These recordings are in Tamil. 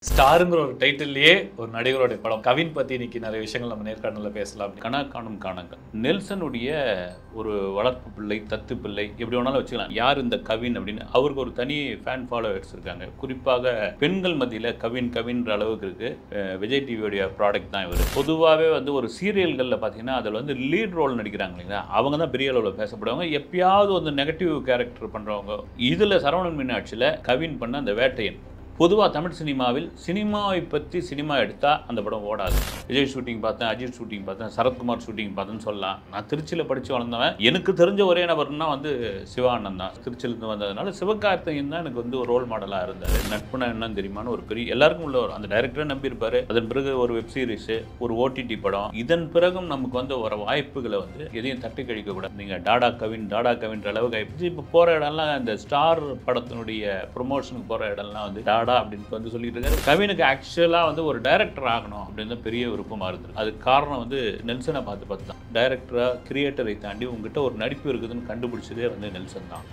ஸ்டாருங்கிற ஒரு டைட்டில்லையே ஒரு நடிகருடைய படம் கவின் பத்தி இன்னைக்கு நிறைய விஷயங்கள் நம்ம நேர்காணல பேசலாம் கனா காணும் காணங்கள் நெல்சனுடைய ஒரு வளர்ப்பு பிள்ளை தத்து பிள்ளை எப்படி வேணாலும் வச்சுக்கலாம் யார் இந்த கவின் அப்படின்னு அவருக்கு ஒரு தனி ஃபேன் ஃபாலோவர்ஸ் இருக்காங்க குறிப்பாக பெண்கள் மத்தியில் கவின் கவின்ற அளவுக்கு இருக்கு அஹ் விஜய் டிவியோடைய ப்ராடக்ட் தான் இவர் பொதுவாகவே வந்து ஒரு சீரியல்களில் பார்த்தீங்கன்னா அதில் வந்து லீட் ரோல் நடிக்கிறாங்க இல்லைங்களா அவங்க தான் பெரிய அளவில் பேசப்படுவாங்க எப்பயாவது வந்து நெகட்டிவ் கேரக்டர் பண்ணுறவங்க இதில் சரவணன் மீனாட்சியில் கவின் பண்ண அந்த வேட்டையன் பொதுவாக தமிழ் சினிமாவில் சினிமாவை பற்றி சினிமா எடுத்தால் அந்த படம் ஓடாது விஜய் ஷூட்டிங் பார்த்தேன் அஜித் ஷூட்டிங் பார்த்தேன் சரத்குமார் ஷூட்டிங் பார்த்தேன்னு சொல்லலாம் நான் திருச்சியில் படித்து வளர்ந்தவன் எனக்கு தெரிஞ்ச ஒரே நபர்னா வந்து சிவானந்த் தான் திருச்சியிலேருந்து வந்ததுனால சிவகார்த்திகேயன் தான் எனக்கு வந்து ஒரு ரோல் மாடலாக இருந்தார் நட்புனா என்னன்னு தெரியுமான்னு ஒரு பெரிய எல்லாருக்கும் உள்ள ஒரு அந்த டைரக்டரை நம்பியிருப்பாரு அதன் பிறகு ஒரு வெப் சீரிஸு ஒரு ஓடிடி படம் இதன் பிறகும் நமக்கு வந்து வர வாய்ப்புகளை வந்து எதையும் தட்டி கழிக்க கூடாது நீங்கள் டாடா கவின் டாடா கவின்ற அளவுக்கு ஆயிடுச்சு இப்போ போகிற இடம்லாம் இந்த ஸ்டார் படத்தினுடைய ப்ரொமோஷனுக்கு போகிற இடம்லாம் வந்து டாடா அப்படின்னு வந்து சொல்லிட்டு இருக்காரு கவினுக்கு ஆக்சுவலாக வந்து ஒரு டைரக்டர் ஆகணும் அப்படின்னு தான் பெரிய விருப்பமாக இருந்தது அதுக்கு காரணம் வந்து நெல்சனை பார்த்து பார்த்து தான் டைரக்டராக கிரியேட்டரை தாண்டி உங்ககிட்ட ஒரு நடிப்பு இருக்குதுன்னு கண்டுபிடிச்சதே வந்து நெல்சன் தான்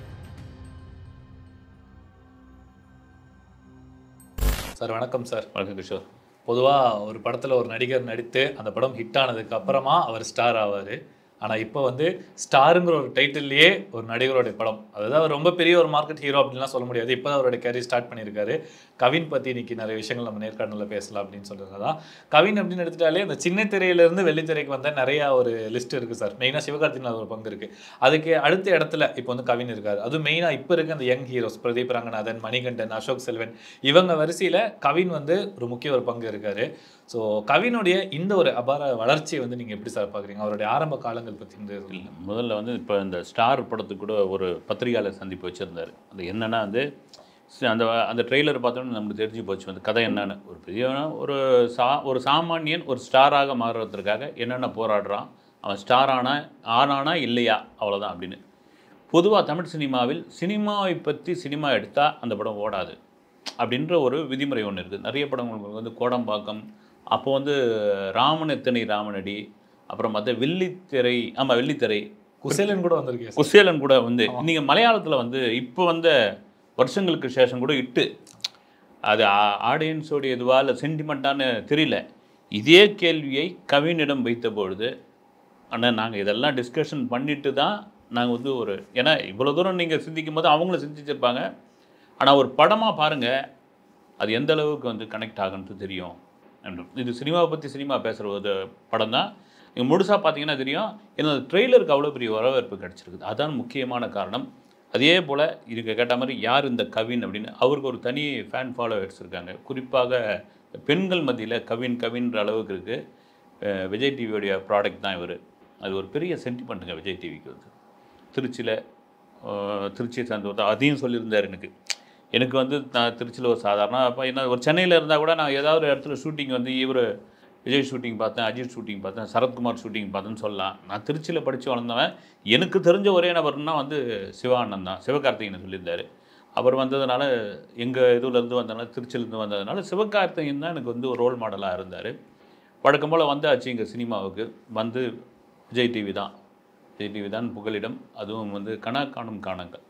சார் வணக்கம் சார் வணக்கம் கிஷோர் பொதுவா ஒரு படத்துல ஒரு நடிகர் நடித்து அந்த படம் ஹிட் ஆனதுக்கு அப்புறமா அவர் ஸ்டார் ஆவாரு ஆனா இப்போ வந்து ஸ்டாருங்கிற ஒரு டைட்டில்லையே ஒரு நடிகருடைய படம் அதாவது அவர் ரொம்ப பெரிய ஒரு மார்க்கெட் ஹீரோ அப்படின்லாம் சொல்ல முடியாது இப்போ அவருடைய கேரியர் ஸ்டார்ட் பண்ணியிருக்காரு கவின் பத்தி இன்னைக்கு நிறைய விஷயங்கள் நம்ம நேர்காணல பேசலாம் அப்படின்னு சொல்றது தான் கவின் அப்படின்னு எடுத்துட்டாலே இந்த சின்ன திரையிலேருந்து வெள்ளித்திரைக்கு வந்த நிறைய ஒரு லிஸ்ட் இருக்கு சார் மெயினாக சிவகார்த்திகேயன் ஒரு பங்கு இருக்கு அதுக்கு அடுத்த இடத்துல இப்போ வந்து கவின் இருக்காரு அதுவும் மெயினாக இப்போ இருக்க அந்த யங் ஹீரோஸ் பிரதீப் ரங்கநாதன் மணிகண்டன் அசோக் செல்வன் இவங்க வரிசையில கவின் வந்து ஒரு முக்கிய ஒரு பங்கு இருக்காரு ஸோ கவினுடைய இந்த ஒரு அபார வளர்ச்சியை வந்து நீங்க எப்படி சார் பார்க்குறீங்க அவருடைய ஆரம்ப காலங்கள் பற்றி இந்த இல்லை முதல்ல வந்து இப்போ இந்த ஸ்டார் படத்துக்கு கூட ஒரு பத்திரிகையாளர் சந்திப்பு வச்சுருந்தார் அது என்னன்னா வந்து சி- அந்த அந்த ட்ரெய்லர் பார்த்தோன்னே நமக்கு தெரிஞ்சு போச்சு அந்த கதை என்னன்னு ஒரு பெரிய ஒரு சா ஒரு சாமானியன் ஒரு ஸ்டாராக மாறுறதுக்காக என்னென்ன போராடுறான் அவன் ஸ்டார் ஆனா ஆனானா இல்லையா அவ்வளோதான் அப்படின்னு பொதுவாக தமிழ் சினிமாவில் சினிமாவை பற்றி சினிமா எடுத்தால் அந்த படம் ஓடாது அப்படின்ற ஒரு விதிமுறை ஒன்று இருக்குது நிறைய படங்கள் வந்து கோடம்பாக்கம் அப்போ வந்து ராமன் எத்தனை ராமனடி அப்புறம் மற்ற வெள்ளித்திரை ஆமாம் வெள்ளித்திரை குசேலன் கூட வந்திருக்கேன் குசேலன் கூட வந்து நீங்கள் மலையாளத்தில் வந்து இப்போ வந்த வருஷங்களுக்கு சேஷம் கூட இட்டு அது ஆடியன்ஸோடைய இதுவா இல்லை சென்டிமெண்ட்டான்னு தெரியல இதே கேள்வியை கவினிடம் வைத்த பொழுது ஆனால் நாங்கள் இதெல்லாம் டிஸ்கஷன் பண்ணிட்டு தான் நாங்கள் வந்து ஒரு ஏன்னா இவ்வளோ தூரம் நீங்கள் சிந்திக்கும் போது அவங்களும் சிந்திச்சிருப்பாங்க ஆனால் ஒரு படமாக பாருங்கள் அது எந்த அளவுக்கு வந்து கனெக்ட் ஆகுன்றது தெரியும் என்று. இது சினிமாவை பற்றி சினிமா பேசுகிற ஒரு படம் தான் நீங்கள் முழுசாக பார்த்தீங்கன்னா தெரியும் ஏன்னா ட்ரெய்லருக்கு அவ்வளோ பெரிய வரவேற்பு கிடச்சிருக்குது அதான் முக்கியமான காரணம் அதே போல் இதுக்கு கேட்ட மாதிரி யார் இந்த கவின் அப்படின்னு அவருக்கு ஒரு தனி ஃபேன் ஃபாலோவர்ஸ் இருக்காங்க குறிப்பாக பெண்கள் மத்தியில் கவின் கவின்ற அளவுக்கு இருக்குது விஜய் டிவியோடைய ப்ராடக்ட் தான் இவர் அது ஒரு பெரிய சென்டிமெண்ட்டுங்க விஜய் டிவிக்கு வந்து திருச்சியில் திருச்சியை சேர்ந்த அதையும் சொல்லியிருந்தார் எனக்கு எனக்கு வந்து நான் திருச்சியில் ஒரு சாதாரண அப்போ என்ன ஒரு சென்னையில் இருந்தால் கூட நான் ஏதாவது ஒரு இடத்துல ஷூட்டிங் வந்து இவர் விஜய் ஷூட்டிங் பார்த்தேன் அஜித் ஷூட்டிங் பார்த்தேன் சரத்குமார் ஷூட்டிங் பார்த்தேன்னு சொல்லலாம் நான் திருச்சியில் படித்து வளர்ந்தவன் எனக்கு தெரிஞ்ச ஒரே நபர்னா வந்து சிவானந்த் தான் சிவகார்த்திகேயன் சொல்லியிருந்தார் அவர் வந்ததுனால எங்கள் இதுலேருந்து வந்ததுனால திருச்சியிலேருந்து வந்ததுனால சிவகார்த்திகேயன் தான் எனக்கு வந்து ஒரு ரோல் மாடலாக இருந்தார் வழக்கம் போல் வந்தாச்சு இங்கே சினிமாவுக்கு வந்து விஜய் டிவி தான் விஜய் டிவி தான் புகலிடம் அதுவும் வந்து கனா காணும் காணங்கள்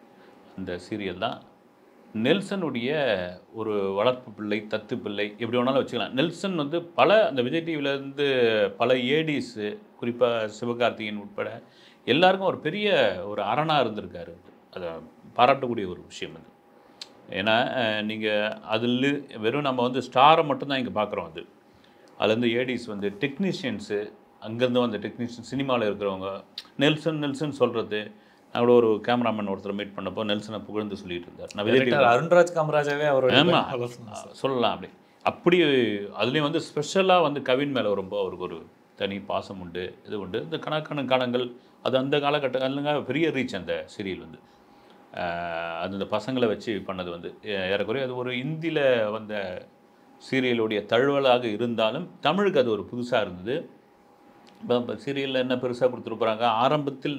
அந்த சீரியல் தான் நெல்சனுடைய ஒரு வளர்ப்பு பிள்ளை தத்து பிள்ளை எப்படி வேணாலும் வச்சுக்கலாம் நெல்சன் வந்து பல அந்த விஜய் டிவிலேருந்து பல ஏடிஸு குறிப்பாக சிவகார்த்திகேயன் உட்பட எல்லாருக்கும் ஒரு பெரிய ஒரு அரணாக இருந்திருக்காரு அதை பாராட்டக்கூடிய ஒரு விஷயம் அது ஏன்னா நீங்கள் அதில் வெறும் நம்ம வந்து ஸ்டாரை மட்டும்தான் இங்கே பார்க்குறோம் அது அதுலேருந்து ஏடிஸ் வந்து டெக்னீஷியன்ஸு அங்கேருந்து வந்த டெக்னீஷியன் சினிமாவில் இருக்கிறவங்க நெல்சன் நெல்சன் சொல்கிறது நான் கூட ஒரு கேமராமேன் ஒருத்தர் மீட் பண்ணப்போ நெல்சனை புகழ்ந்து சொல்லிட்டு இருந்தார் நான் விஜய் Director அருண்ராஜ் காமராஜாவே அவருடைய ஆமா. ஆலோசனை சார். சொல்லலாம் அப்படி அப்படி அதுலேயும் வந்து ஸ்பெஷலாக வந்து கவின் மேலே ரொம்ப அவருக்கு ஒரு தனி பாசம் உண்டு இது உண்டு இந்த கணக்கான காலங்கள் அது அந்த காலகட்டங்கள்லங்க பெரிய ரீச் அந்த சீரியல் வந்து ஆஹ் அது இந்த பசங்களை வச்சு பண்ணது வந்து ஏ- ஏறக்குறைய அது ஒரு இந்தியில் வந்த சீரியலுடைய தழுவலாக இருந்தாலும் தமிழுக்கு அது ஒரு புதுசாக இருந்தது இப்போ இப்போ சீரியலில் என்ன பெருசாக கொடுத்துருப்பாங்க ஆரம்பத்தில்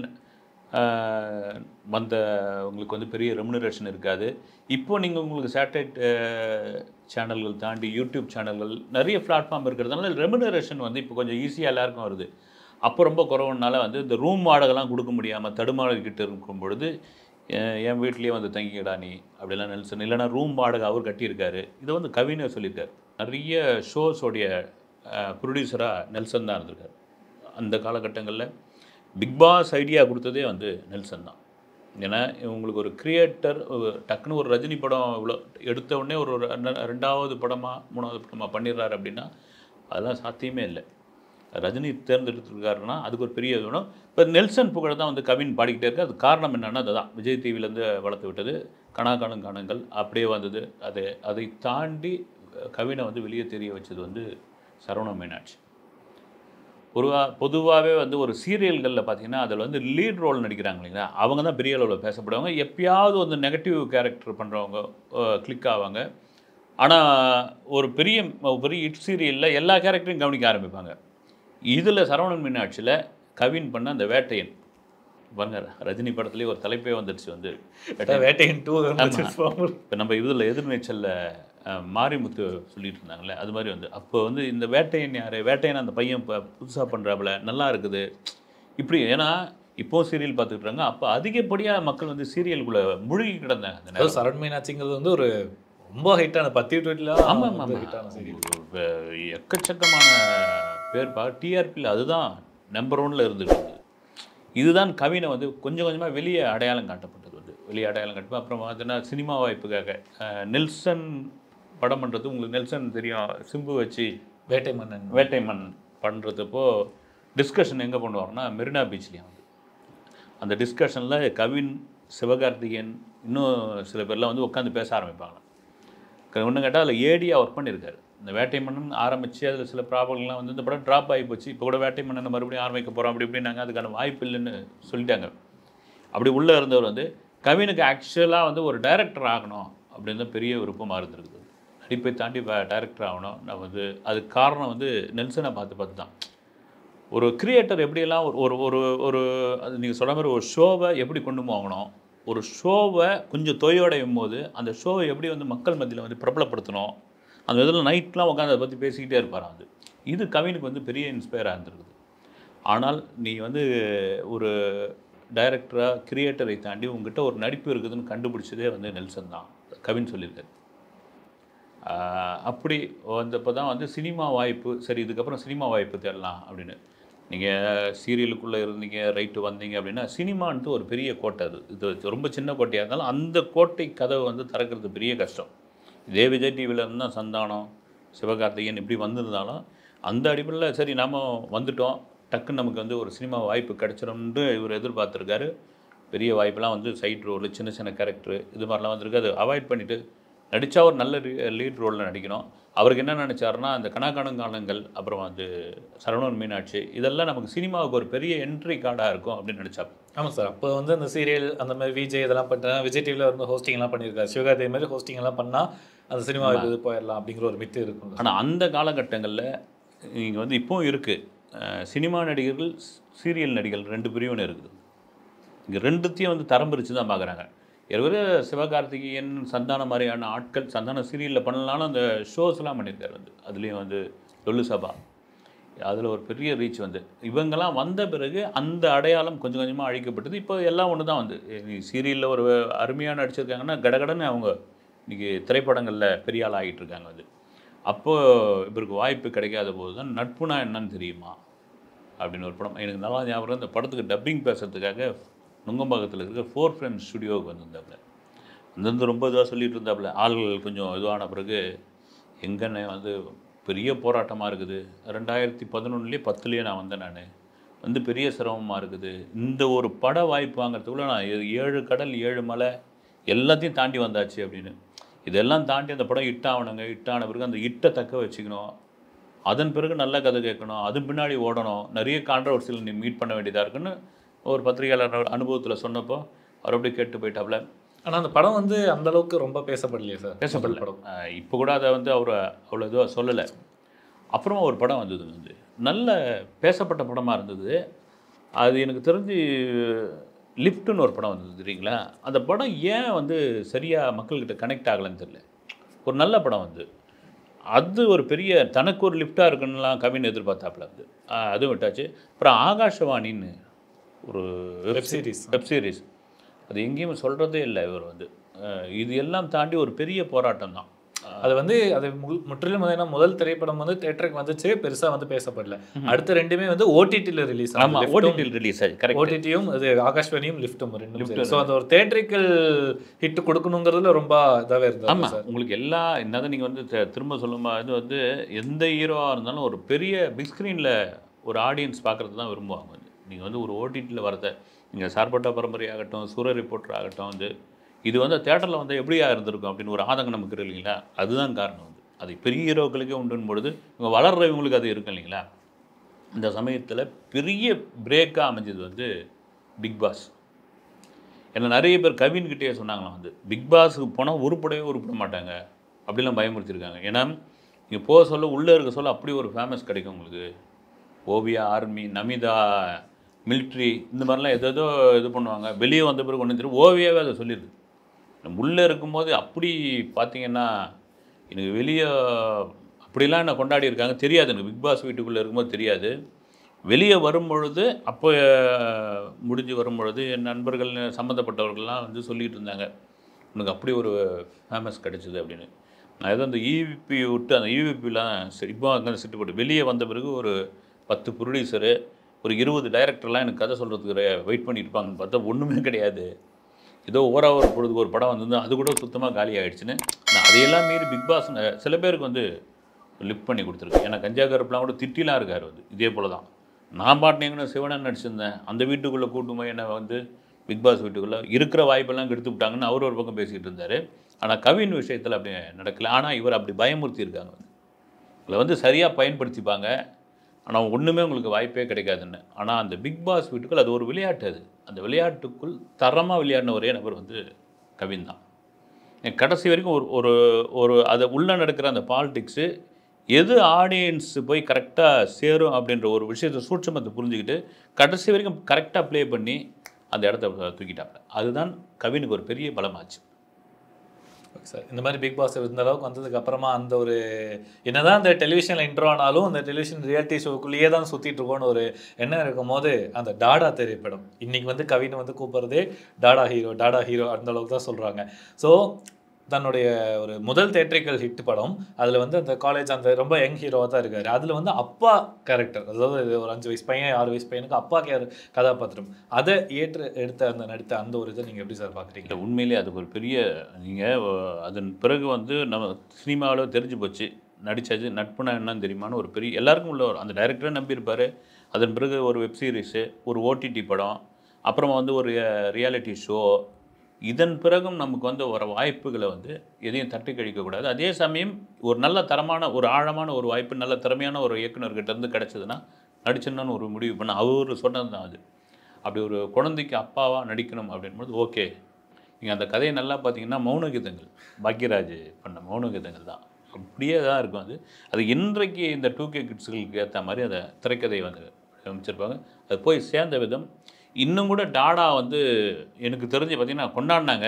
ஆஹ், வந்த உங்களுக்கு வந்து பெரிய ரெமுனரேஷன் இருக்காது இப்போ நீங்கள் உங்களுக்கு சேட்டலைட் சேனல்கள் தாண்டி யூடியூப் சேனல்கள் நிறைய பிளாட்ஃபார்ம் இருக்கிறதுனால ரெமுனரேஷன் வந்து இப்போ கொஞ்சம் ஈஸியாக எல்லாருக்கும் வருது அப்போ ரொம்ப குறவுனால வந்து இந்த ரூம் வாடகைலாம் கொடுக்க முடியாமல் தடுமாறிக்கிட்டு இருக்கும் பொழுது என் என் வீட்லேயே வந்து தங்கிக்கடா நீ அப்படிலாம் நெல்சன் இல்லைன்னா ரூம் வாடகை அவர் கட்டியிருக்காரு இதை வந்து கவிஞர் சொல்லியிருக்காரு நிறைய ஷோஸோடைய ப்ரொடியூசராக நெல்சன் தான் இருந்திருக்காரு அந்த காலகட்டங்களில் பிக் பாஸ் ஐடியா கொடுத்ததே வந்து நெல்சன் தான் ஏன்னா உங்களுக்கு ஒரு கிரியேட்டர் டக்குன்னு ஒரு ரஜினி படம் இவ்வளோ எடுத்த உடனே ஒரு ஒரு ரெண்ட- ரெண்டாவது படமாக மூணாவது படமாக பண்ணிடுறாரு அப்படின்னா அதெல்லாம் சாத்தியமே இல்லை ரஜினி தேர்ந்தெடுத்திருக்காருன்னா அதுக்கு ஒரு பெரிய இது வேணும் இப்போ நெல்சன் புகழ் தான் வந்து கவின் பாடிக்கிட்டே இருக்கு அது காரணம் என்னன்னா அதுதான் விஜய் டிவிலேருந்து வளர்த்து விட்டது கணா காணும் காணுங்கள் அப்படியே வந்தது அது அதை தாண்டி கவினை வந்து வெளியே தெரிய வச்சது வந்து சரவண மீனாட்சி பொதுவாக பொதுவாகவே வந்து ஒரு சீரியல்களில் பார்த்தீங்கன்னா அதில் வந்து லீட் ரோல் நடிக்கிறாங்க இல்லைங்களா அவங்க தான் பெரிய அளவில் பேசப்படுவாங்க எப்பயாவது வந்து நெகட்டிவ் கேரக்டர் பண்ணுறவங்க கிளிக் ஆவாங்க ஆனால் ஒரு பெரிய ஒரு பெரிய ஹிட் சீரியலில் எல்லா கேரக்டரையும் கவனிக்க ஆரம்பிப்பாங்க இதில் சரவணன் மீனாட்சியில் கவின் பண்ண அந்த வேட்டையன் பாருங்க ரஜினி படத்துலேயே ஒரு தலைப்பே வந்துடுச்சு வந்து வேட்டையின் டூ இப்போ நம்ம இதில் எதிர்நீச்சலில் மாரிமுத்து சொல்லிட்டு இருந்தாங்களே அது மாதிரி வந்து அப்போ வந்து இந்த வேட்டையன் யார் வேட்டையன் அந்த பையன் இப்போ புதுசாக பண்ணுறாப்புல நல்லா இருக்குது இப்படி ஏன்னா இப்போவும் சீரியல் பார்த்துக்கிட்டாங்க அப்போ அதிகப்படியாக மக்கள் வந்து சீரியலுக்குள்ளே முழுகி கிடந்தாங்க அந்த நேரம் அதாவது சரண் மீனாட்சிங்கிறது வந்து ஒரு ரொம்ப ஹைட்டான பத்தி ட்வீட்ல ஆமாம் ஆமாம் ஹிட்டான சீரியல் ஆமாம் எக்கச்சக்கமான பேர் பா டிஆர்பியில் அதுதான் நம்பர் ஒன்ல இருந்துட்டு இருந்தது இதுதான் கவினை வந்து கொஞ்சம் கொஞ்சமாக வெளியே அடையாளம் காட்டப்பட்டது வந்து வெளியே அடையாளம் காட்டும் அப்புறம் பார்த்தீங்கன்னா சினிமா வாய்ப்புக்காக அஹ், நெல்சன் படம் பண்ணுறது உங்களுக்கு நெல்சன் தெரியும் சிம்பு வச்சு வேட்டை மன்னன் வேட்டை மண் பண்ணுறதுப்போ டிஸ்கஷன் எங்கே பண்ணுவாங்கன்னா மெரினா பீச்லேயும் வந்து அந்த டிஸ்கஷனில் கவின் சிவகார்த்திகேயன் இன்னும் சில பேர்லாம் வந்து உட்காந்து பேச ஆரம்பிப்பாங்க ஒன்று கேட்டால் அதில் ஏடியாக ஒர்க் பண்ணியிருக்காரு இந்த வேட்டை மன்னன் ஆரம்பித்து அதில் சில ப்ராப்ளம்லாம் வந்து இந்த படம் ட்ராப் ஆகி போச்சு இப்போ கூட வேட்டை மன்னனை மறுபடியும் ஆரம்பிக்க போகிறோம் அப்படி இப்படின்னாங்க அதுக்கான வாய்ப்பு இல்லைன்னு சொல்லிட்டாங்க அப்படி உள்ளே இருந்தவர் வந்து கவினுக்கு ஆக்சுவலாக வந்து ஒரு டைரக்டர் ஆகணும் அப்படின்னு தான் பெரிய விருப்பமாக இருந்திருக்குது நடிப்பை தாண்டி டைரக்டர் ஆகணும் நான் வந்து அதுக்கு காரணம் வந்து நெல்சனை பார்த்து பார்த்து தான் ஒரு கிரியேட்டர் எப்படியெல்லாம் ஒரு ஒரு ஒரு ஒரு அது நீங்கள் சொல்கிற மாதிரி ஒரு ஷோவை எப்படி கொண்டு போகணும் ஒரு ஷோவை கொஞ்சம் தொய்வடையும் போது அந்த ஷோவை எப்படி வந்து மக்கள் மத்தியில் வந்து பிரபலப்படுத்தணும் அந்த இதில் நைட்லாம் உட்காந்து அதை பற்றி பேசிக்கிட்டே இருப்பாராம் அது இது கவினுக்கு வந்து பெரிய இன்ஸ்பயராக இருந்திருக்குது ஆனால் நீ வந்து ஒரு டைரக்டராக கிரியேட்டரை தாண்டி உங்ககிட்ட ஒரு நடிப்பு இருக்குதுன்னு கண்டுபிடிச்சதே வந்து நெல்சன் தான் கவின் சொல்லியிருக்காரு ஆஹ் அப்படி வந்தப்போ தான் வந்து சினிமா வாய்ப்பு சரி இதுக்கப்புறம் சினிமா வாய்ப்பு தேடலாம் அப்படின்னு நீங்கள் சீரியலுக்குள்ளே இருந்தீங்க ரைட்டு வந்தீங்க அப்படின்னா சினிமான்ட்டு ஒரு பெரிய கோட்டை அது இது ரொம்ப சின்ன கோட்டையாக இருந்தாலும் அந்த கோட்டை கதவை வந்து திறக்கிறது பெரிய கஷ்டம் இதே விஜய் டிவியில் இருந்தால் சந்தானம் சிவகார்த்திகேயன் இப்படி வந்திருந்தாலும் அந்த அடிப்படையில் சரி நாம வந்துட்டோம் டக்குன்னு நமக்கு வந்து ஒரு சினிமா வாய்ப்பு கிடைச்சிடும்னு இவர் எதிர்பார்த்துருக்காரு பெரிய வாய்ப்பெல்லாம் வந்து சைட் ரோலு சின்ன சின்ன கேரக்டர் இது மாதிரிலாம் வந்திருக்கு அது அவாய்ட் பண்ணிவிட்டு நடித்தா ஒரு நல்ல லீட் ரோலில் நடிக்கணும் அவருக்கு என்ன நினச்சாருன்னா அந்த கணக்கானங்காலங்கள் அப்புறம் வந்து சரவணன் மீனாட்சி இதெல்லாம் நமக்கு சினிமாவுக்கு ஒரு பெரிய என்ட்ரி கார்டாக இருக்கும் அப்படின்னு நினச்சாப்பு ஆமாம் சார் அப்போ வந்து அந்த சீரியல் அந்த மாதிரி விஜய் இதெல்லாம் பண்ணிட்டேன் விஜய் டிவியில் வந்து ஹோஸ்டிங் எல்லாம் பண்ணியிருக்காரு சிவகார்த்தி மாதிரி ஹோஸ்டிங் எல்லாம் பண்ணால் அந்த சினிமா இது போயிடலாம் அப்படிங்கிற ஒரு மித்து இருக்கும் ஆனால் அந்த காலகட்டங்களில் நீங்கள் வந்து இப்போவும் இருக்குது சினிமா நடிகர்கள் சீரியல் நடிகர்கள் ரெண்டு பிரிவினை இருக்குது இங்கே ரெண்டுத்தையும் வந்து தரம் பிரித்து தான் பார்க்குறாங்க ஏற்கனவே சிவகார்த்திகேயன் சந்தானம் மாதிரியான ஆட்கள் சந்தான சீரியலில் பண்ணலாலும் அந்த ஷோஸ்லாம் பண்ணியிருக்காரு வந்து அதுலேயும் வந்து லொல்லு சபா அதில் ஒரு பெரிய ரீச் வந்து இவங்கெல்லாம் வந்த பிறகு அந்த அடையாளம் கொஞ்சம் கொஞ்சமாக அழிக்கப்பட்டது இப்போ எல்லாம் ஒன்று தான் வந்து சீரியலில் ஒரு அருமையாக நடிச்சிருக்காங்கன்னா கடகடன்னு அவங்க இன்றைக்கி திரைப்படங்களில் பெரிய ஆள் ஆகிட்டு இருக்காங்க வந்து அப்போது இவருக்கு வாய்ப்பு கிடைக்காத போது தான் நட்புனா என்னன்னு தெரியுமா அப்படின்னு ஒரு படம் எனக்கு நல்லா ஞாபகம் இந்த படத்துக்கு டப்பிங் பேசுறதுக்காக நுங்கம்பாக்கத்தில் இருக்கிற ஃபோர் ஃப்ரெண்ட்ஸ் ஸ்டுடியோவுக்கு வந்திருந்தாப்புல வந்து ரொம்ப இதுவாக சொல்லிட்டு இருந்தாப்புல ஆள்கள் கொஞ்சம் இதுவான பிறகு எங்கன்னு வந்து பெரிய போராட்டமாக இருக்குது ரெண்டாயிரத்தி பதினொன்றுலேயே பத்துலேயே நான் வந்தேன் நான் வந்து பெரிய சிரமமாக இருக்குது இந்த ஒரு பட வாய்ப்பு வாங்குறதுக்குள்ள நான் ஏ- ஏழு கடல் ஏழு மலை எல்லாத்தையும் தாண்டி வந்தாச்சு அப்படின்னு இதெல்லாம் தாண்டி அந்த படம் ஹிட் ஆகணுங்க ஹிட் ஆன பிறகு அந்த ஹிட்டை தக்க வச்சுக்கணும் அதன் பிறகு நல்ல கதை கேட்கணும் அது பின்னாடி ஓடணும் நிறைய கான்ட்ரவர்சியில் நீ மீட் பண்ண வேண்டியதாக இருக்குன்னு ஒரு பத்திரிகையாளர் அனுபவத்தில் சொன்னப்போ அவர் அப்படியே கேட்டு போயிட்டாப்புல ஆனால் அந்த படம் வந்து அந்த அளவுக்கு ரொம்ப பேசப்படலையே சார் பேசப்படல படம் இப்போ கூட அதை வந்து அவர் அவ்வளோ இதுவாக சொல்லலை அப்புறமா ஒரு படம் வந்தது வந்து நல்ல பேசப்பட்ட படமாக இருந்தது அது எனக்கு தெரிஞ்சு லிஃப்ட்டுன்னு ஒரு படம் வந்தது தெரியுங்களா அந்த படம் ஏன் வந்து சரியாக மக்கள்கிட்ட கனெக்ட் ஆகலைன்னு தெரியல ஒரு நல்ல படம் வந்து அது ஒரு பெரிய தனக்கு ஒரு லிஃப்டாக இருக்குன்னுலாம் கவின் எதிர்பார்த்தாப்புல வந்து ஆஹ் அதுவும் விட்டாச்சு அப்புறம் ஆகாஷவாணின்னு ஒரு வெப் சீரிஸ் வெப் சீரிஸ் அது எங்கேயும் சொல்கிறதே இல்லை இவர் வந்து அஹ் இது எல்லாம் தாண்டி ஒரு பெரிய போராட்டம் தான் அது வந்து அது முழு- முற்றிலும் வந்து என்ன முதல் திரைப்படம் வந்து தேட்டருக்கு வந்துச்சு பெருசா வந்து பேசப்படல அடுத்த ரெண்டுமே வந்து ஓடிடியில் ரிலீஸ் ஆமாம் ஓடிடியில் ரிலீஸ் ஆச்சு கரெக்ட் ஓடிடியும் அது ஆகாஷ்வாணியும் லிஃப்ட்டும் ரெண்டும் ஸோ அந்த ஒரு தேட்டரிக்கல் ஹிட் கொடுக்கணுங்கிறதுல ரொம்ப இதாவே இருந்தது ஆமாம் சார் உங்களுக்கு எல்லா என்னதான் நீங்கள் வந்து த- திரும்ப சொல்லும்போது வந்து எந்த ஹீரோவாக இருந்தாலும் ஒரு பெரிய பிக் ஸ்க்ரீனில் ஒரு ஆடியன்ஸ் பார்க்குறது தான் விரும்புவாங்க வந்து நீங்கள் வந்து ஒரு ஓடிடியில் வரத நீங்கள் சார்பட்ட பரம்பரை ஆகட்டும் சூரிய ரிப்போர்ட்டர் ஆகட்டும் வந்து இது வந்து தேட்டரில் வந்து எப்படியா இருந்திருக்கும் அப்படின்னு ஒரு ஆதங்கம் நமக்கு இருக்கு இல்லைங்களா அதுதான் காரணம் வந்து அது பெரிய ஹீரோக்களுக்கே உண்டுன்னு பொழுது இவங்க வளர்றவங்களுக்கு அது இருக்கும் இல்லைங்களா இந்த சமயத்தில் பெரிய பிரேக்காக அமைஞ்சது வந்து பிக் பாஸ் ஏன்னா நிறைய பேர் கவின்கிட்டே சொன்னாங்களாம் வந்து பிக் பாஸுக்கு போனால் உருப்படவே உருப்பட மாட்டாங்க அப்படிலாம் பயமுறுத்திருக்காங்க ஏன்னா நீங்கள் போக சொல்ல உள்ளே இருக்க சொல்ல அப்படி ஒரு ஃபேமஸ் கிடைக்கும் உங்களுக்கு ஓவியா ஆர்மி நமிதா மிலிட்ரி இந்த மாதிரிலாம் எதோ இது பண்ணுவாங்க வெளியே வந்த பிறகு ஒன்றும் தெரியும் ஓவியாவே அதை சொல்லிடுது நம்ம உள்ளே இருக்கும்போது அப்படி பார்த்தீங்கன்னா எனக்கு வெளியே அப்படிலாம் என்ன கொண்டாடி இருக்காங்க தெரியாது எனக்கு பிக் பாஸ் வீட்டுக்குள்ளே இருக்கும்போது தெரியாது வெளியே வரும்பொழுது அப்போ அஹ், முடிஞ்சு வரும்பொழுது என் நண்பர்கள் சம்மந்தப்பட்டவர்கள்லாம் வந்து சொல்லிட்டு இருந்தாங்க உனக்கு அப்படி ஒரு ஃபேமஸ் கிடைச்சிது அப்படின்னு நான் ஏதோ அந்த ஈவிபி விட்டு அந்த ஈவிபிலாம் இப்போ அங்கே சிட்டு போட்டு வெளியே வந்த பிறகு ஒரு பத்து ப்ரொடியூசரு ஒரு இருபது டைரக்டர்லாம் எனக்கு கதை சொல்கிறதுக்கு வெயிட் பண்ணிட்டு இருப்பாங்கன்னு பார்த்தா ஒன்றுமே கிடையாது ஏதோ ஓரா ஒரு பொழுதுக்கு ஒரு படம் வந்திருந்து அது கூட சுத்தமாக காலி ஆயிடுச்சுன்னு நான் அதையெல்லாம் மீறி பிக் பாஸ் சில பேருக்கு வந்து லிஃப்ட் பண்ணி கொடுத்துருக்கு ஏன்னா கஞ்சா கருப்புலாம் கூட திட்டிலாம் இருக்கார் வந்து இதே போல தான் நான் பாட்டு எங்கன்னா சிவனன் நடிச்சிருந்தேன் அந்த வீட்டுக்குள்ளே கூட்டு போய் என்னை வந்து பிக் பாஸ் வீட்டுக்குள்ளே இருக்கிற வாய்ப்பெல்லாம் கெடுத்து விட்டாங்கன்னு அவர் ஒரு பக்கம் பேசிக்கிட்டு இருந்தார் ஆனால் கவின் விஷயத்தில் அப்படி நடக்கல ஆனால் இவர் அப்படி பயமுறுத்தி இருக்காங்க வந்து உங்களை வந்து சரியாக பயன்படுத்திப்பாங்க ஆனால் ஒன்றுமே உங்களுக்கு வாய்ப்பே கிடைக்காதுன்னு ஆனால் அந்த பிக் பாஸ் வீட்டுக்குள் அது ஒரு விளையாட்டு அது அந்த விளையாட்டுக்குள் தரமாக விளையாடின ஒரே நபர் வந்து கவின் தான் என் கடைசி வரைக்கும் ஒரு ஒரு ஒரு அதை உள்ளே நடக்கிற அந்த பாலிடிக்ஸு எது ஆடியன்ஸ் போய் கரெக்டாக சேரும் அப்படின்ற ஒரு விஷயத்தை சூட்சமத்தை புரிஞ்சுக்கிட்டு கடைசி வரைக்கும் கரெக்டாக ப்ளே பண்ணி அந்த இடத்த தூக்கிட்டாங்க அதுதான் கவினுக்கு ஒரு பெரிய பலமாச்சு ஓகே சார் இந்த மாதிரி பிக் பாஸ் இந்த அளவுக்கு வந்ததுக்கு அப்புறமா அந்த ஒரு என்னதான் அந்த டெலிவிஷனில் இன்ட்ரோ ஆனாலும் அந்த டெலிவிஷன் ரியாலிட்டி ஷோக்குள்ளேயே தான் சுற்றிட்டு இருக்கோன்னு ஒரு எண்ணம் இருக்கும் போது அந்த டாடா திரைப்படம் இன்னைக்கு வந்து கவின் வந்து கூப்பிட்றதே டாடா ஹீரோ டாடா ஹீரோ அந்த அளவுக்கு தான் சொல்கிறாங்க ஸோ தன்னுடைய ஒரு முதல் தேட்ரிக்கல் ஹிட் படம் அதில் வந்து அந்த காலேஜ் அந்த ரொம்ப யங் ஹீரோவாக தான் இருக்காரு அதில் வந்து அப்பா கேரக்டர் அதாவது இது ஒரு அஞ்சு வயசு பையன் ஆறு வயசு பையனுக்கு அப்பா கேர கதாபாத்திரம் அதை ஏற்று எடுத்த அந்த நடித்த அந்த ஒரு இதை நீங்கள் எப்படி சார் பார்க்குறீங்க இல்லை உண்மையிலே அதுக்கு ஒரு பெரிய நீங்கள் அதன் பிறகு வந்து நம்ம சினிமாவில் தெரிஞ்சு போச்சு நடிச்சாச்சு நட்புனா என்னன்னு தெரியுமான்னு ஒரு பெரிய எல்லாருக்கும் உள்ள ஒரு அந்த டைரக்டரை நம்பியிருப்பார் அதன் பிறகு ஒரு வெப் சீரிஸு ஒரு ஓடிடி படம் அப்புறமா வந்து ஒரு ரியாலிட்டி ஷோ இதன் பிறகும் நமக்கு வந்து வர வாய்ப்புகளை வந்து எதையும் தட்டி கழிக்கக்கூடாது அதே சமயம் ஒரு நல்ல தரமான ஒரு ஆழமான ஒரு வாய்ப்பு நல்ல திறமையான ஒரு இயக்குனர்கிட்ட இருந்து கிடச்சதுன்னா நடிச்சிடணும்னு ஒரு முடிவு பண்ண அவர் சொன்னது தான் அது அப்படி ஒரு குழந்தைக்கு அப்பாவாக நடிக்கணும் அப்படின்போது ஓகே நீங்கள் அந்த கதையை நல்லா பார்த்தீங்கன்னா மௌனகீதங்கள் பாக்யராஜ் பண்ண மௌனகீதங்கள் தான் அப்படியே தான் இருக்கும் அது அது இன்றைக்கு இந்த டூ கே கிட்ஸுகளுக்கு ஏற்ற மாதிரி அந்த திரைக்கதை வந்து அமைச்சிருப்பாங்க அது போய் சேர்ந்த விதம் இன்னும் கூட டாடா வந்து எனக்கு தெரிஞ்சு பார்த்தீங்கன்னா கொண்டாடினாங்க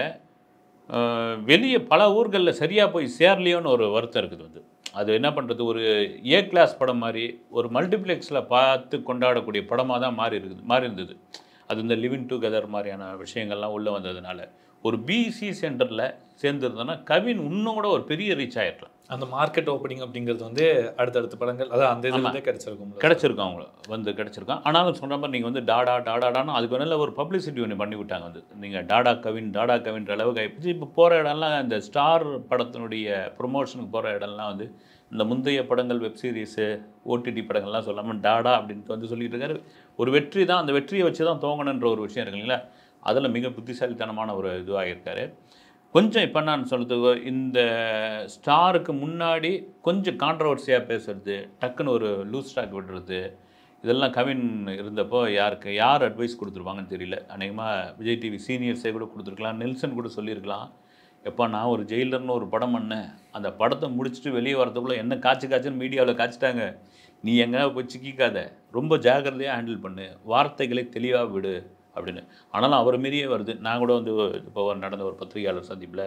வெளியே பல ஊர்களில் சரியாக போய் சேரலையோன்னு ஒரு வருத்தம் இருக்குது வந்து அது என்ன பண்ணுறது ஒரு ஏ கிளாஸ் படம் மாதிரி ஒரு மல்டிப்ளெக்ஸில் பார்த்து கொண்டாடக்கூடிய படமாக தான் மாறி இருக்குது மாறி இருந்தது அது இந்த லிவிங் டுகெதர் மாதிரியான விஷயங்கள்லாம் உள்ளே வந்ததுனால ஒரு பிசி சென்டரில் சேர்ந்துருந்தோன்னா கவின் இன்னும் கூட ஒரு பெரிய ரீச் ஆகிருக்கலாம் அந்த மார்க்கெட் ஓப்பனிங் அப்படிங்கிறது வந்து அடுத்தடுத்த படங்கள் அதான் அந்த இதுல இருந்தே கிடைச்சிருக்கும் கிடச்சிருக்கும் அவங்கள வந்து கிடச்சிருக்கான் ஆனாலும் சொல்கிற மாதிரி நீங்கள் வந்து டாடா டாடாடான்னு அதுக்கு நல்ல ஒரு பப்ளிசிட்டி ஒன்று பண்ணி விட்டாங்க வந்து நீங்கள் டாடா கவின் டாடா கவின்ற அளவுக்கு ஆகிப்போச்சு இப்போ போகிற இடம்லாம் இந்த ஸ்டார் படத்தினுடைய ப்ரொமோஷனுக்கு போகிற இடம்லாம் வந்து இந்த முந்தைய படங்கள் வெப் சீரிஸு ஓடிடி படங்கள்லாம் சொல்லாமல் டாடா அப்படின்ட்டு வந்து சொல்லிட்டு இருக்காரு ஒரு வெற்றி தான் அந்த வெற்றியை வச்சு தான் தோங்கணுன்ற ஒரு விஷயம் இருக்கு இல்லைங்களா அதில் மிக புத்திசாலித்தனமான ஒரு இதுவாக இருக்காரு கொஞ்சம் இப்போ நான் சொல்கிறது இந்த ஸ்டாருக்கு முன்னாடி கொஞ்சம் கான்ட்ரவர்சியாக பேசுறது டக்குன்னு ஒரு லூஸ் ஸ்டாக் விடுறது இதெல்லாம் கவின் இருந்தப்போ யாருக்கு யார் அட்வைஸ் கொடுத்துருப்பாங்கன்னு தெரியல அநேகமாக விஜய் டிவி சீனியர்ஸே கூட கொடுத்துருக்கலாம் நெல்சன் கூட சொல்லியிருக்கலாம் எப்போ நான் ஒரு ஜெயிலர்னு ஒரு படம் பண்ணேன் அந்த படத்தை முடிச்சுட்டு வெளியே வரதுக்குள்ளே என்ன காய்ச்சி காய்ச்சுன்னு மீடியாவில் காய்ச்சிட்டாங்க நீ எங்கே போய் சிக்கிக்காத ரொம்ப ஜாக்கிரதையாக ஹேண்டில் பண்ணு வார்த்தைகளை தெளிவாக விடு அப்படின்னு ஆனாலும் அவர் மீறியே வருது நான் கூட வந்து இப்போ நடந்த ஒரு பத்திரிகையாளர் சந்திப்பில்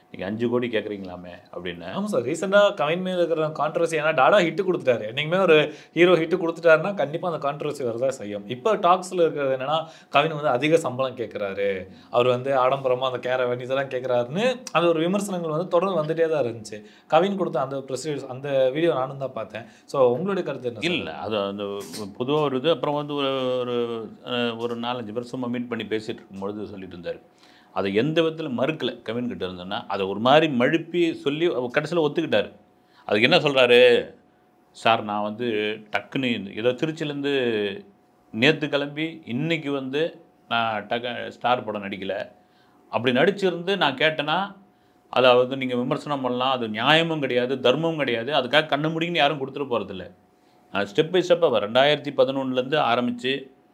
நீங்கள் அஞ்சு கோடி கேட்குறீங்களாமே அப்படின்னு ஆமாம் சார் ரீசெண்டாக கவின் மேல இருக்கிற கான்ட்ரவர்சி ஏன்னா டாடா ஹிட் கொடுத்துட்டாரு என்னைக்குமே ஒரு ஹீரோ ஹிட் கொடுத்துட்டாருன்னா கண்டிப்பாக அந்த கான்ட்ரவர்சி வரதான் செய்யும் இப்போ டாக்ஸில் இருக்கிறது என்னன்னா கவின் வந்து அதிக சம்பளம் கேட்குறாரு அவர் வந்து ஆடம்பரமாக அந்த கேரவன் இதெல்லாம் கேட்குறாருன்னு அந்த ஒரு விமர்சனங்கள் வந்து தொடர்ந்து வந்துட்டே தான் இருந்துச்சு கவின் கொடுத்த அந்த ப்ரெஸ் அந்த வீடியோ நானும் தான் பார்த்தேன் ஸோ உங்களுடைய கருத்து என்ன sir? இல்லை அது அந்த பொதுவாக ஒரு இது அப்புறம் வந்து ஒரு ஒரு அஹ், ஒரு நாலஞ்சு பேர் சும்மா மீட் பண்ணி பேசிகிட்டு இருக்கும்பொழுது சொல்லிட்டு இருந்தார் அதை எந்த விதத்தில் மறுக்கலை கவின் கிட்ட இருந்தோன்னா அதை ஒரு மாதிரி மழுப்பி சொல்லி கடைசியில் ஒத்துக்கிட்டார் அதுக்கு என்ன சொல்கிறாரு சார் நான் வந்து டக்குன்னு ஏதோ திருச்சியிலேருந்து நேற்று கிளம்பி இன்னைக்கு வந்து நான் டக்க ஸ்டார் படம் நடிக்கலை அப்படி நடிச்சிருந்து நான் கேட்டேன்னா அதை வந்து நீங்கள் விமர்சனம் பண்ணலாம் அது நியாயமும் கிடையாது தர்மமும் கிடையாது அதுக்காக கண்ணு முடிங்கன்னு யாரும் கொடுத்துட போகிறதில்ல நான் ஸ்டெப் பை ஸ்டெப்பாக ரெண்டாயிரத்தி பதினொன்றுலேருந்து ஆரம்பித்து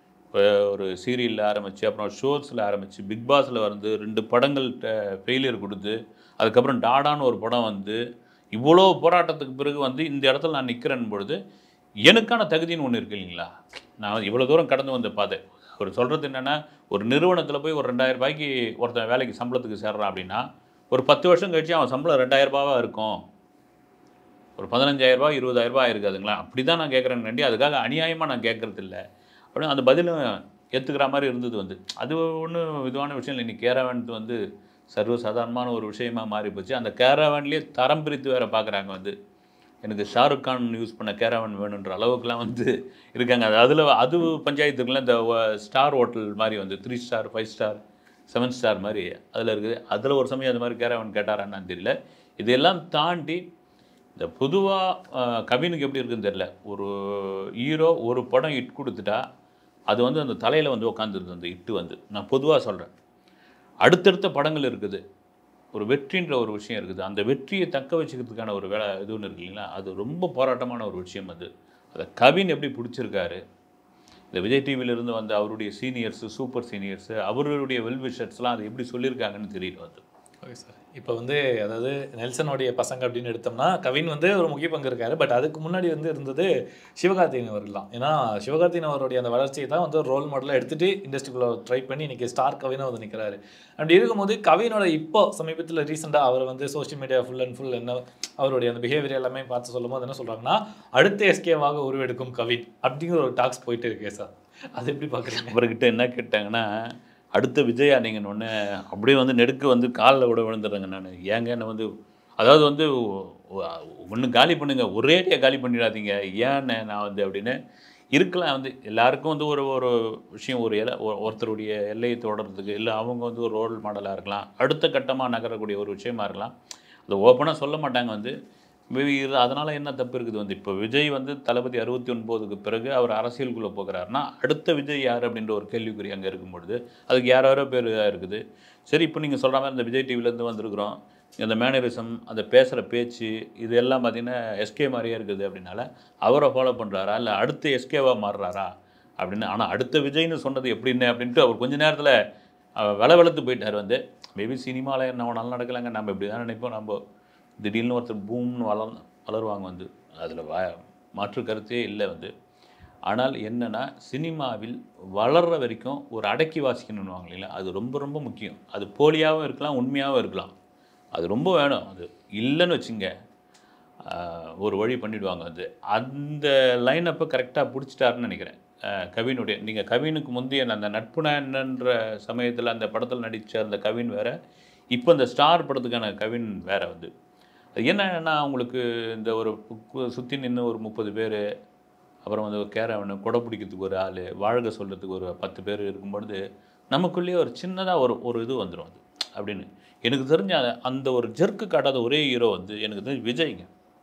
ஒரு சீரியலில் ஆரம்பித்து அப்புறம் ஷோஸில் ஆரம்பித்து பிக் பாஸில் வந்து ரெண்டு படங்கள் ஃபெயிலியர் கொடுத்து அதுக்கப்புறம் டாடான்னு ஒரு படம் வந்து இவ்வளோ போராட்டத்துக்கு பிறகு வந்து இந்த இடத்துல நான் நிற்கிறேன் பொழுது எனக்கான தகுதின்னு ஒன்று இருக்கு இல்லைங்களா நான் இவ்வளோ தூரம் கடந்து வந்த பாதை ஒரு சொல்கிறது என்னென்னா ஒரு நிறுவனத்தில் போய் ஒரு ரெண்டாயிரம் ரூபாய்க்கு ஒருத்தன் வேலைக்கு சம்பளத்துக்கு சேர்றான் அப்படின்னா ஒரு பத்து வருஷம் கழிச்சு அவன் சம்பளம் ரெண்டாயிரம் ரூபாவாக இருக்கும் ஒரு பதினஞ்சாயிரம் ரூபாய் இருபதாயிரம் ரூபாய் இருக்காதுங்களா அப்படி தான் நான் கேட்குறேன் கண்டி அதுக்காக அநியாயமாக நான் கேட்கறது இல்லை அப்படின்னு அந்த பதிலும் ஏற்றுக்கிற மாதிரி இருந்தது வந்து அது ஒன்றும் இதுவான விஷயம் இல்லை இன்னைக்கு கேரவன்து வந்து சர்வசாதாரணமான ஒரு விஷயமா மாறி போச்சு அந்த கேரவன்லேயே தரம் பிரித்து வேற பார்க்குறாங்க வந்து எனக்கு ஷாருக் கான் யூஸ் பண்ண கேரவன் வேணுன்ற அளவுக்குலாம் வந்து இருக்காங்க அது அதில் அது பஞ்சாயத்துக்குள்ள இந்த ஸ்டார் ஹோட்டல் மாதிரி வந்து three star five star seven star மாதிரி அதில் இருக்குது அதில் ஒரு சமயம் அது மாதிரி கேரவன் கேட்டாரான்னு தெரியல இதெல்லாம் தாண்டி இந்த பொதுவாக கவினுக்கு எப்படி இருக்குன்னு தெரியல ஒரு ஹீரோ ஒரு படம் இட் கொடுத்துட்டா அது வந்து அந்த தலையில் வந்து உட்காந்துருது அந்த இட்டு வந்து நான் பொதுவாக சொல்கிறேன் அடுத்தடுத்த படங்கள் இருக்குது ஒரு வெற்றின்ற ஒரு விஷயம் இருக்குது அந்த வெற்றியை தக்க வச்சுக்கிறதுக்கான ஒரு வேலை இது ஒன்று இருக்கு இல்லைங்களா அது ரொம்ப போராட்டமான ஒரு விஷயம் அது அதை கவின் எப்படி பிடிச்சிருக்காரு இந்த விஜய் டிவியிலிருந்து வந்த அவருடைய சீனியர்ஸு சூப்பர் சீனியர்ஸு அவருடைய வெல்விஷர்ஸ்லாம் அது எப்படி சொல்லியிருக்காங்கன்னு தெரியல அது ஓகே சார் இப்போ வந்து அதாவது நெல்சனுடைய பசங்க அப்படின்னு எடுத்தோம்னா கவின் வந்து ஒரு முக்கிய பங்கு இருக்காரு பட் அதுக்கு முன்னாடி வந்து இருந்தது சிவகார்த்திகேயன் அவர்கள் தான் ஏன்னா சிவகார்த்திகேயன் அவருடைய அந்த வளர்ச்சியை தான் வந்து ஒரு ரோல் மாடலாக எடுத்துட்டு இண்டஸ்ட்ரிக்குள்ள ட்ரை பண்ணி இன்னைக்கு ஸ்டார் கவினாக வந்து நிற்கிறாரு அப்படி இருக்கும்போது கவினோட இப்போ சமீபத்தில் ரீசெண்டாக அவர் வந்து social media full and full என்ன அவருடைய அந்த பிஹேவியர் எல்லாமே பார்த்து சொல்லும்போது என்ன சொல்கிறாங்கன்னா அடுத்த எஸ்கேவாக உருவெடுக்கும் கவின் அப்படிங்கிற ஒரு டாக்ஸ் போயிட்டு இருக்கே சார் அது எப்படி பார்க்குறீங்க அவர்கிட்ட என்ன கேட்டாங்கன்னா அடுத்த விஜயா நீங்கள் ஒன்று அப்படியே வந்து நெடுக்க வந்து காலில் விட விழுந்துடுறேங்க நான் ஏங்க என்ன வந்து அதாவது வந்து ஒன்று காலி பண்ணுங்க ஒரேடியாக காலி பண்ணிடாதீங்க ஏன்னு நான் வந்து அப்படின்னு இருக்கலாம் வந்து எல்லாருக்கும் வந்து ஒரு ஒரு விஷயம் ஒரு எல்லை ஒரு- ஒருத்தருடைய எல்லையை தொடர்றதுக்கு இல்லை அவங்க வந்து ஒரு ரோல் மாடலாக இருக்கலாம் அடுத்த கட்டமாக நகரக்கூடிய ஒரு விஷயமா இருக்கலாம் அதை ஓப்பனாக சொல்ல மாட்டாங்க வந்து மேபி இது அதனால் என்ன தப்பு இருக்குது வந்து இப்போ விஜய் வந்து தளபதி அறுபத்தி ஒன்பதுக்கு பிறகு அவர் அரசியலுக்குள்ளே போகிறாருன்னா அடுத்த விஜய் யார் அப்படின்ற ஒரு கேள்விக்குறி அங்கே இருக்கும் பொழுது அதுக்கு யாரோ யாரோ பேர் இருக்குது சரி இப்போ நீங்கள் சொல்கிற மாதிரி இந்த விஜய் டிவிலேருந்து வந்திருக்கிறோம் அந்த மேனரிசம் அந்த பேசுகிற பேச்சு இது எல்லாம் பார்த்தீங்கன்னா எஸ்கே மாதிரியே இருக்குது அப்படின்னால அவரை ஃபாலோ பண்ணுறாரா இல்லை அடுத்த எஸ்கேவாக மாறுறாரா அப்படின்னு ஆனால் அடுத்த விஜய்னு சொன்னது எப்படின்னு அப்படின்ட்டு அவர் கொஞ்ச நேரத்தில் வில வெளுத்து போயிட்டார் வந்து மேபி சினிமாவில் என்ன வேணாலும் நடக்கலாங்க நம்ம இப்படி தான் நினைப்போம் நம்ம திடீர்னு ஒருத்தர் பூம்னு வளர் வளருவாங்க வந்து அதில் வா மாற்று கருத்தே இல்லை வந்து ஆனால் என்னன்னா சினிமாவில் வளர்ற வரைக்கும் ஒரு அடக்கி வாசிக்கணும்னுவாங்க இல்லைங்களா அது ரொம்ப ரொம்ப முக்கியம் அது போலியாகவும் இருக்கலாம் உண்மையாகவும் இருக்கலாம் அது ரொம்ப வேணும் அது இல்லைன்னு வச்சுங்க ஆஹ், ஒரு வழி பண்ணிடுவாங்க அது அந்த லைன் அப்போ கரெக்டாக பிடிச்சிட்டாருன்னு நினைக்கிறேன் ஆஹ், கவினுடைய நீங்கள் கவினுக்கு முந்தைய அந்த நட்புணன்ற சமயத்தில் அந்த படத்தில் நடித்த அந்த கவின் வேற இப்போ இந்த ஸ்டார் படத்துக்கான கவின் வேற வந்து அது என்னன்னா உங்களுக்கு இந்த ஒரு சுற்றி நின்று ஒரு முப்பது பேர் அப்புறம் வந்து ஒரு கேரவனு கொடை பிடிக்கிறதுக்கு ஒரு ஆள் வாழ்க சொல்கிறதுக்கு ஒரு பத்து பேர் இருக்கும்பொழுது நமக்குள்ளேயே ஒரு சின்னதாக ஒரு ஒரு இது வந்துடும் அது அப்படின்னு எனக்கு தெரிஞ்ச அந்த- அந்த ஒரு ஜெர்க்கு காட்டாத ஒரே ஹீரோ வந்து எனக்கு தெரிஞ்சு விஜய்ங்க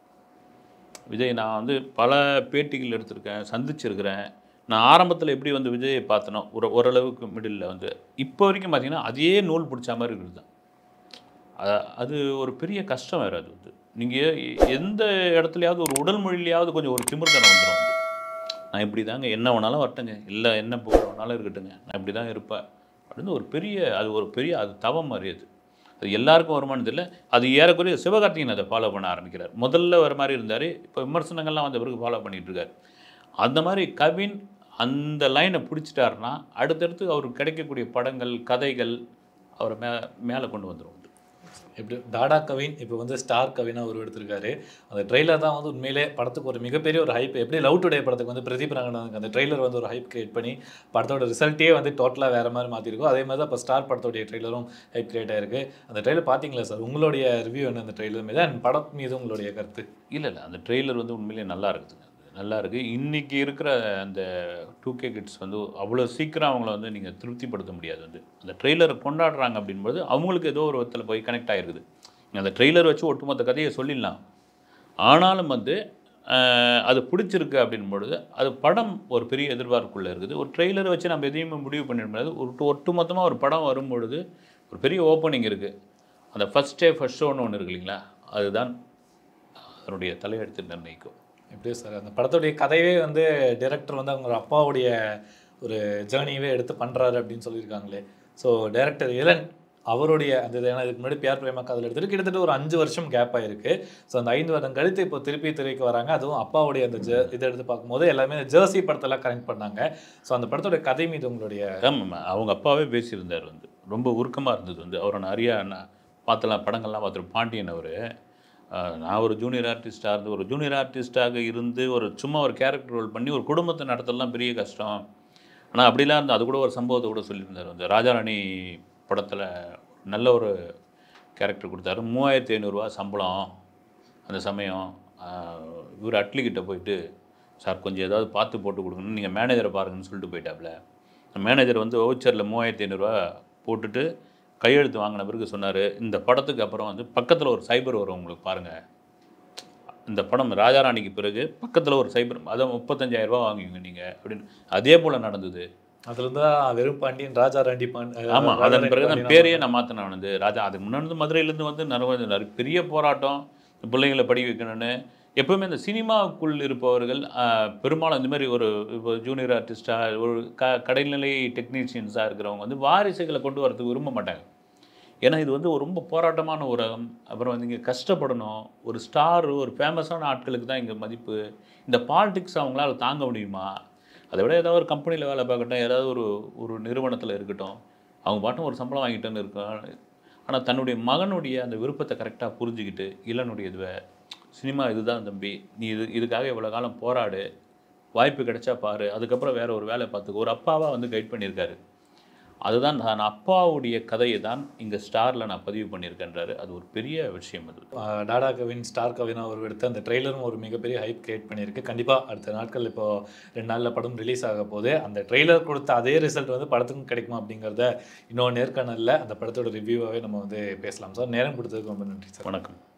விஜய் நான் வந்து பல பேட்டிகள் எடுத்திருக்கேன் சந்திச்சிருக்கிறேன் நான் ஆரம்பத்தில் எப்படி வந்து விஜயை பார்த்தனோ ஒரு ஓரளவுக்கு மிடில் வந்து இப்போ வரைக்கும் பார்த்தீங்கன்னா அதே நூல் பிடிச்ச மாதிரி இருக்குது தான் அ- அது ஒரு பெரிய கஷ்டம் வேறு அது வந்து நீங்கள் எந்த இடத்துலையாவது ஒரு உடல் மொழியிலையாவது கொஞ்சம் ஒரு திமிர்த்தனம் வந்துடும் வந்து நான் இப்படி தாங்க என்ன வேணாலும் வரட்டுங்க இல்லை என்ன புகழ் வேணாலும் இருக்கட்டுங்க நான் இப்படி தான் இருப்பேன் அப்படின்னு ஒரு பெரிய அது ஒரு பெரிய அது தவம் மாதிரி அது அது எல்லாருக்கும் வருமானது இல்லை அது ஏறக்குறைய சிவகார்த்திகேயன் அதை ஃபாலோ பண்ண ஆரம்பிக்கிறார் முதல்ல வர மாதிரி இருந்தார் இப்போ விமர்சனங்கள்லாம் வந்த பிறகு ஃபாலோ பண்ணிட்டு இருக்காரு அந்த மாதிரி கவின் அந்த லைனை பிடிச்சிட்டாருன்னா அடுத்தடுத்து அவருக்கு கிடைக்கக்கூடிய படங்கள் கதைகள் அவரை மே மேலே கொண்டு வந்துடும் எப்படி டாடா கவின் இப்போ வந்து ஸ்டார் கவினா உருவெடுத்திருக்காரு அந்த ட்ரெய்லர் தான் வந்து உண்மையிலே படத்துக்கு ஒரு மிகப்பெரிய ஒரு ஹைப் எப்படி லவ் டுடே படத்துக்கு வந்து பிரதீப் ரங்கநாதனுக்கு அந்த ட்ரெய்லர் வந்து ஒரு ஹைப் கிரியேட் பண்ணி படத்தோட ரிசல்ட்டே வந்து டோட்டலாக வேற மாதிரி மாற்றிருக்கோம் அதே மாதிரி தான் இப்போ ஸ்டார் படத்தோடைய ட்ரெய்லரும் ஹைப் கிரியேட் ஆயிருக்கு அந்த ட்ரெய்லர் பார்த்தீங்களா சார் உங்களுடைய ரிவ்யூ என்ன அந்த ட்ரெய்லர் மீது அண்ட் படம் மீது உங்களுடைய கருத்து இல்லை இல்லை அந்த ட்ரெய்லர் வந்து உண்மையிலேயே நல்லா இருக்குதுங்க அது நல்லா இருக்கு இன்னைக்கு இருக்கிற அந்த டூ கே கிட்ஸ் வந்து அவ்வளோ சீக்கிரம் அவங்கள வந்து நீங்கள் திருப்திப்படுத்த முடியாது வந்து அந்த ட்ரெய்லரை கொண்டாடுறாங்க அப்படின்போது அவங்களுக்கு ஏதோ ஒரு விதத்தில் போய் கனெக்ட் ஆகிருக்குது அந்த ட்ரெய்லர் வச்சு ஒட்டுமொத்த கதையை சொல்லிடலாம் ஆனாலும் வந்து ஆஹ், அது பிடிச்சிருக்கு அப்படின்பொழுது அது படம் ஒரு பெரிய எதிர்பார்ப்புக்குள்ளே இருக்குது ஒரு ட்ரெய்லரை வச்சு நம்ம எதையுமே முடிவு பண்ணிட முடியாது ஒரு ஒட்டுமொத்தமாக ஒரு படம் வரும்பொழுது ஒரு பெரிய ஓப்பனிங் இருக்குது அந்த ஃபஸ்ட் டே ஃபஸ்ட் ஷோன்னு ஒன்று இருக்கு இல்லைங்களா அதுதான் அதனுடைய தலையெடுத்து நிர்ணயிக்கும் எப்படியோ சார் அந்த படத்துடைய கதையே வந்து டைரக்டர் வந்து அவங்க அப்பாவுடைய ஒரு ஜேர்னியவே எடுத்து பண்ணுறாரு அப்படின்னு சொல்லியிருக்காங்களே ஸோ டைரக்டர் இளன் அவருடைய அந்த இது ஏன்னா இதுக்கு முன்னாடி பியார் பிரேமா காதல் எடுத்துட்டு கிட்டத்தட்ட ஒரு அஞ்சு வருஷம் கேப் ஆயிருக்கு ஸோ அந்த ஐந்து வருடம் கழித்து இப்போ திருப்பி திரைக்கு வராங்க அதுவும் அப்பாவுடைய அந்த ஜெ இதை எடுத்து பார்க்கும்போது எல்லாமே ஜெர்சி படத்தெல்லாம் கனெக்ட் பண்ணாங்க ஸோ அந்த படத்தோட கதை மீது உங்களுடைய ஆமாம் அவங்க அப்பாவே பேசியிருந்தார் வந்து ரொம்ப உருக்கமாக இருந்தது வந்து அவரை நிறையா நான் பார்த்தலாம் படங்கள்லாம் பார்த்துருப்பேன் பாண்டியன் அவர் நான் ஒரு ஜூனியர் ஆர்டிஸ்டாக இருந்து ஒரு ஜூனியர் ஆர்டிஸ்டாக இருந்து ஒரு சும்மா ஒரு கேரக்டர் ரோல் பண்ணி ஒரு குடும்பத்தை நடத்தலாம் பெரிய கஷ்டம் ஆனால் அப்படிலாம் இருந்து அது கூட ஒரு சம்பவத்தை கூட சொல்லியிருந்தார் வந்து ராஜாராணி படத்தில் நல்ல ஒரு கேரக்டர் கொடுத்தாரு மூவாயிரத்தி ஐநூறுரூவா சம்பளம் அந்த சமயம் ஆஹ், இவர் அட்லிக்கிட்ட போயிட்டு சார் கொஞ்சம் ஏதாவது பார்த்து போட்டு கொடுக்கணும் நீங்கள் மேனேஜரை பாருங்கன்னு சொல்லிட்டு போயிட்டாப்புல மேனேஜர் வந்து வவுச்சரில் மூவாயிரத்தி ஐநூறுரூவா போட்டுட்டு கையெழுத்து வாங்கின பிறகு சொன்னார் இந்த படத்துக்கு அப்புறம் வந்து பக்கத்தில் ஒரு சைபர் வரும் உங்களுக்கு பாருங்கள் இந்த படம் ராஜாராணிக்கு பிறகு பக்கத்தில் ஒரு சைபர் அதை முப்பத்தஞ்சாயிரம் ரூபாய் வாங்குவீங்க நீங்கள் அப்படின்னு அதே போல் நடந்தது அதுல இருந்து தான் வெறும் பாண்டியன் ராஜா ராண்டி பாண்டி ஆமாம் அதன் பிறகு தான் பேரையே நான் மாற்றினேன் வந்து ராஜா அதுக்கு முன்னாடி வந்து மதுரையிலேருந்து வந்து நிறைய நிறைய பெரிய போராட்டம் இந்த பிள்ளைங்களை படி வைக்கணும்னு எப்பவுமே இந்த சினிமாவுக்குள் இருப்பவர்கள் ஆஹ், பெரும்பாலும் இந்த மாதிரி ஒரு இப்போ ஜூனியர் ஆர்டிஸ்டாக ஒரு க கடைநிலை டெக்னீஷியன்ஸாக இருக்கிறவங்க வந்து வாரிசுகளை கொண்டு வரதுக்கு விரும்ப மாட்டாங்க ஏன்னா இது வந்து ஒரு ரொம்ப போராட்டமான உலகம் அப்புறம் வந்து இங்கே கஷ்டப்படணும் ஒரு ஸ்டார் ஒரு ஃபேமஸான ஆட்களுக்கு தான் இங்கே மதிப்பு இந்த பாலிடிக்ஸ் அவங்களால தாங்க முடியுமா அதை விட ஏதாவது ஒரு கம்பெனியில் வேலை பார்க்கட்டும் ஏதாவது ஒரு ஒரு நிறுவனத்தில் இருக்கட்டும் அவங்க பாட்டும் ஒரு சம்பளம் வாங்கிட்டோன்னு இருக்கும் ஆனால் தன்னுடைய மகனுடைய அந்த விருப்பத்தை கரெக்டாக புரிஞ்சுக்கிட்டு இளனுடைய இதுவை சினிமா இதுதான் தம்பி நீ இது இதுக்காக இவ்வளோ காலம் போராடு வாய்ப்பு கிடைச்சா பாரு அதுக்கப்புறம் வேற ஒரு வேலை பார்த்துக்கோ ஒரு அப்பாவாக வந்து கைட் பண்ணியிருக்காரு அதுதான் நான் அப்பாவுடைய கதையை தான் இங்கே ஸ்டாரில் நான் பதிவு பண்ணியிருக்கேன்றாரு அது ஒரு பெரிய விஷயம் அது ஆஹ் டாடா கவின் ஸ்டார் கவின் அவர் எடுத்த அந்த ட்ரெய்லரும் ஒரு மிகப்பெரிய ஹைப் கிரியேட் பண்ணியிருக்கு கண்டிப்பாக அடுத்த நாட்கள் இப்போ ரெண்டு நாளில் படம் ரிலீஸ் ஆக போகுது அந்த ட்ரெய்லர் கொடுத்த அதே ரிசல்ட் வந்து படத்துக்கும் கிடைக்குமா அப்படிங்கிறத இன்னொரு நேர்காணலில் அந்த படத்தோட ரிவ்யூவாகவே நம்ம வந்து பேசலாம் சார் நேரம் கொடுத்ததுக்கு ரொம்ப நன்றி சார் வணக்கம்